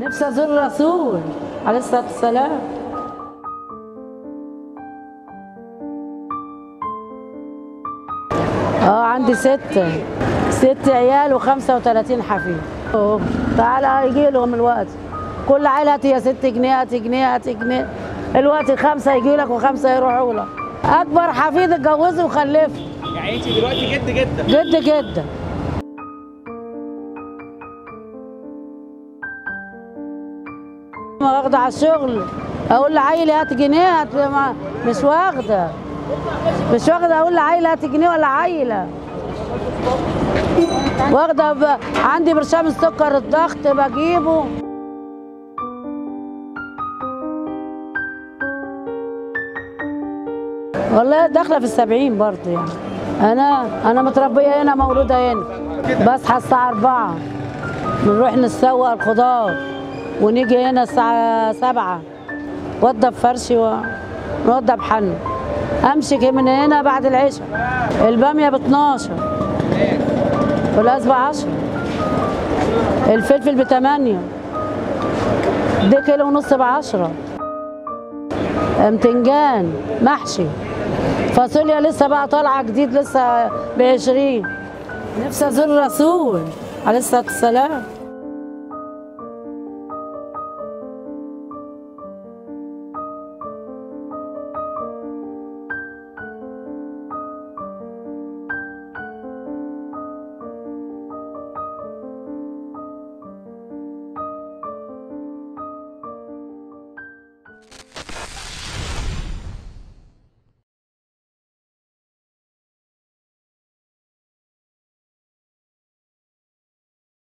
نفسي ازور الرسول عليه الصلاه والسلام اه عندي ستة ست عيال و35 حفيد أوه. تعالى يجي لهم الوقت كل عيلة هات يا ست جنيه هات جنيه هات جنيه الوقت خمسة يجي لك وخمسة يروحوا لك أكبر حفيد اتجوزه وخلفه يعني انت دلوقتي جد جدا جد جدا ما واخدة على الشغل أقول لعيلي هات جنيه هات ما- مش واخدة مش واخدة أقول لعيلي هات جنيه ولا عيلة واخدة ب... عندي برشام السكر الضغط بجيبه والله داخلة في السبعين برضه يعني أنا أنا متربية هنا مولودة هنا بصحى الساعة أربعة بنروح نسوق الخضار ونيجي هنا الساعة سبعة وضب فرشي ونوضب حن أمشي من هنا بعد العشاء البامية ب 12 والأسبع 10 الفلفل ب 8 دي كيلو ونص ب 10 بتنجان محشي فاصوليا لسه بقى طالعه جديد لسه ب 20 نفسي ازور الرسول عليه الصلاه والسلام